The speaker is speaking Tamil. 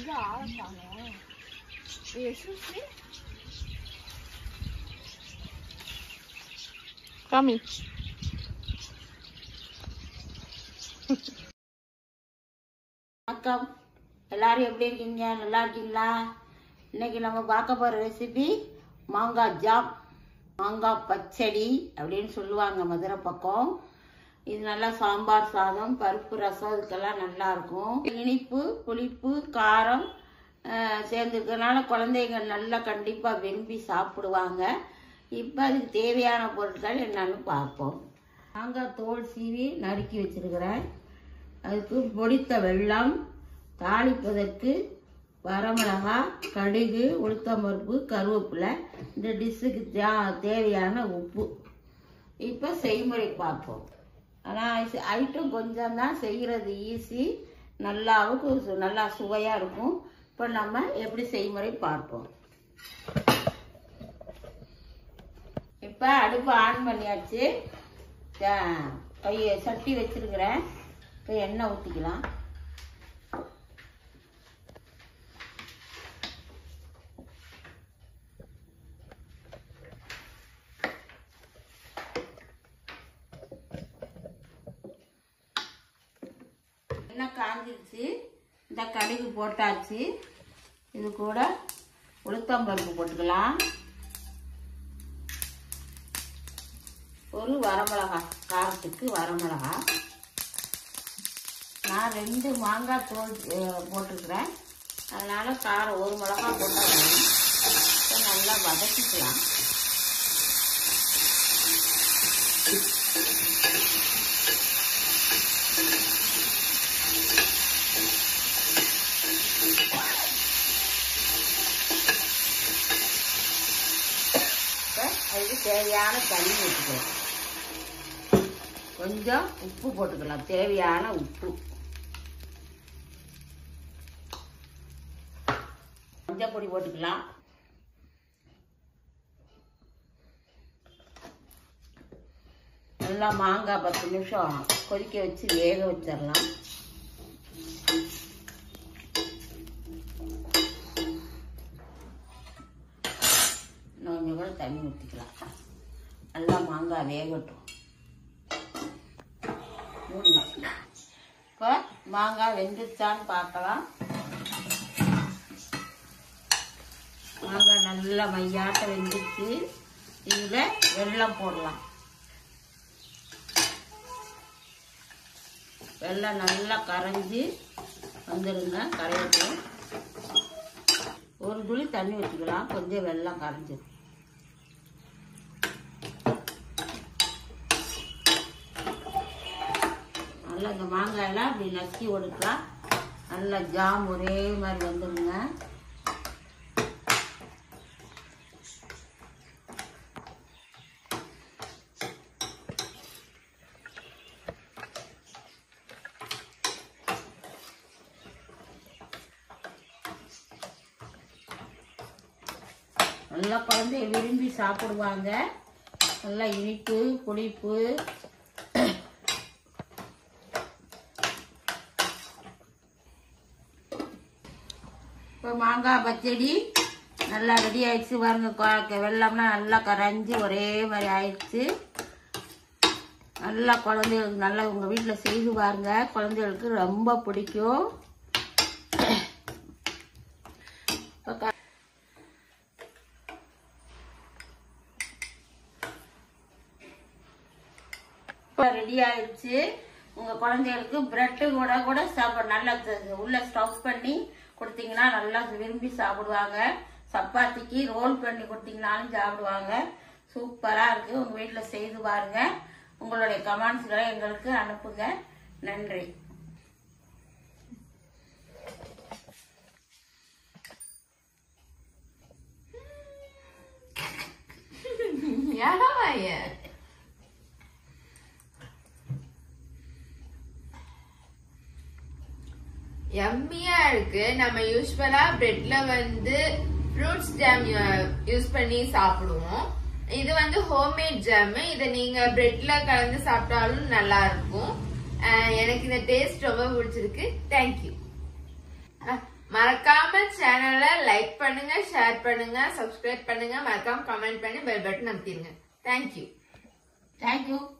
எங்க ஆளத்தாங்க எஸ்எஸ்சி காமி வணக்கம் எல்லாரும் எப்படி இருக்கீங்க நல்லா இருக்கீங்களா இன்னைக்கு நம்ம பார்க்க போற ரெசிபி மாங்காய் ஜாம் மாங்காய் பச்சடி அப்படின்னு சொல்லுவாங்க மதுரை பக்கம் இது நல்லா சாம்பார் சாதம் பருப்பு ரசம் இதுக்கெல்லாம் நல்லா இருக்கும் இனிப்பு புளிப்பு காரம் அஹ், சேர்ந்துருக்கறனால குழந்தைங்க நல்லா கண்டிப்பாக விரும்பி சாப்பிடுவாங்க இப்போ அதுக்கு தேவையான பொருட்கள் என்னன்னு பார்ப்போம் மாங்காய் தோல் சீவி நறுக்கி வச்சிருக்கிறேன் அதுக்கு பொடித்த வெல்லம் தாளிப்பதற்கு வரமிளகாய் கடுகு உளுத்தம்பருப்பு கருவேப்பிலை இந்த டிஷ்ஷுக்கு தே- தேவையான உப்பு இப்போ செய்முறை பார்ப்போம் ஆனால் ஐட்டம் கொஞ்சம் தான் செய்கிறது ஈஸி நல்லாவும் கு- நல்லா சுவையாக இருக்கும் இப்போ நம்ம எப்படி செய்முறை பார்ப்போம் இப்போ அடுப்பு ஆன் பண்ணியாச்சு ஆ, கையை சட்டி வச்சிருக்கிறேன் இப்போ எண்ணெய் ஊற்றிக்கலாம் எண்ணெய் காஞ்சிருச்சு இந்த கடுகு போட்டாச்சு இது கூட உளுத்தம்பருப்பு போட்டுக்கலாம் ஒரு வரமிளகா காரத்துக்கு வரமிளகா நான் ரெண்டு மாங்காய் தோல் அஹ், போட்டிருக்கிறேன் அதனால காரம் ஒரு மிளகா போட்டால் போதும். இப்ப நல்லா வதக்கிக்கலாம் இப்போ அதுக்கு தேவையான தண்ணி ஊற்றிக்கலாம் கொஞ்சம் உப்பு போட்டுக்கலாம் தேவையான உப்பு மஞ்சள் பொடி போட்டுக்கலாம் நல்லா மாங்காய் பத்து நிமிஷம் கொதிக்க வச்சு வேக வச்சிடலாம் இன்னும் கொஞ்சம் கூட தண்ணி ஊற்றிக்கலாம் நல்லா மாங்காய் வேகட்டும் மூடி வச்சுக்கலாம் இப்போ மாங்காய் வெந்துருச்சான்னு பார்க்கலாம் மாங்காய் நல்லா மையாட்ட வெந்துருச்சு இதில் வெல்லம் போடலாம் வெல்லம் நல்லா கரைஞ்சி வந்துடுங்க கரையட்டும் ஒரு துளி தண்ணி வச்சுக்கலாம் கொஞ்சம் வெல்லம் கரைஞ்சிடும் நல்லா இந்த மாங்காயெல்லாம் இப்படி நசுக்கி கொடுக்கலாம் நல்லா ஜாம் ஒரே மாதிரி வந்துடுங்க நல்லா குழந்தைய விரும்பி சாப்பிடுவாங்க நல்லா இனிப்பு புளிப்பு இப்போ மாங்காய் பச்சடி நல்லா ரெடி ஆயிடுச்சு பாருங்க கொ- வெள்ளம்லாம் நல்லா கரைஞ்சி ஒரே மாதிரி ஆயிடுச்சு நல்லா குழந்தைகளுக்கு நல்லா உங்கள் வீட்டில் செய்து பாருங்க குழந்தைகளுக்கு ரொம்ப பிடிக்கும் இப்போ க- இப்போ ரெடி ஆயிடுச்சு உங்க குழந்தைகளுக்கு பிரெட்டு கூட கூட சாப்பிட நல்லா த- உள்ள ஸ்டஃப் பண்ணி கொடுத்தீங்கன்னா நல்லா விரும்பி சாப்பிடுவாங்க சப்பாத்திக்கு ரோல் பண்ணி கொடுத்தீங்கனாலும் சாப்பிடுவாங்க சூப்பரா இருக்கு உங்க வீட்டுல செய்து பாருங்க உங்களுடைய கமெண்ட்ஸ்களை எங்களுக்கு அனுப்புங்க நன்றி யாராவாய எம்மியா இருக்கு நம்ம யூஸ்வலா பிரெட்ல வந்து ஃப்ரூட்ஸ் ஜாம் யூஸ் பண்ணி சாப்பிடுவோம் இது வந்து ஹோம்மேட் ஜாம் இதை நீங்க பிரெட்ல கலந்து சாப்பிட்டாலும் நல்லா இருக்கும் அஹ் எனக்கு இந்த டேஸ்ட் ரொம்ப பிடிச்சிருக்கு தேங்க்யூ மறக்காம சேனலை லைக் பண்ணுங்க ஷேர் பண்ணுங்க சப்ஸ்கிரைப் பண்ணுங்க மறக்காம கமெண்ட் பண்ணி பெல் பட்டன் அமுத்திடுங்க தேங்க்யூ தேங்க்யூ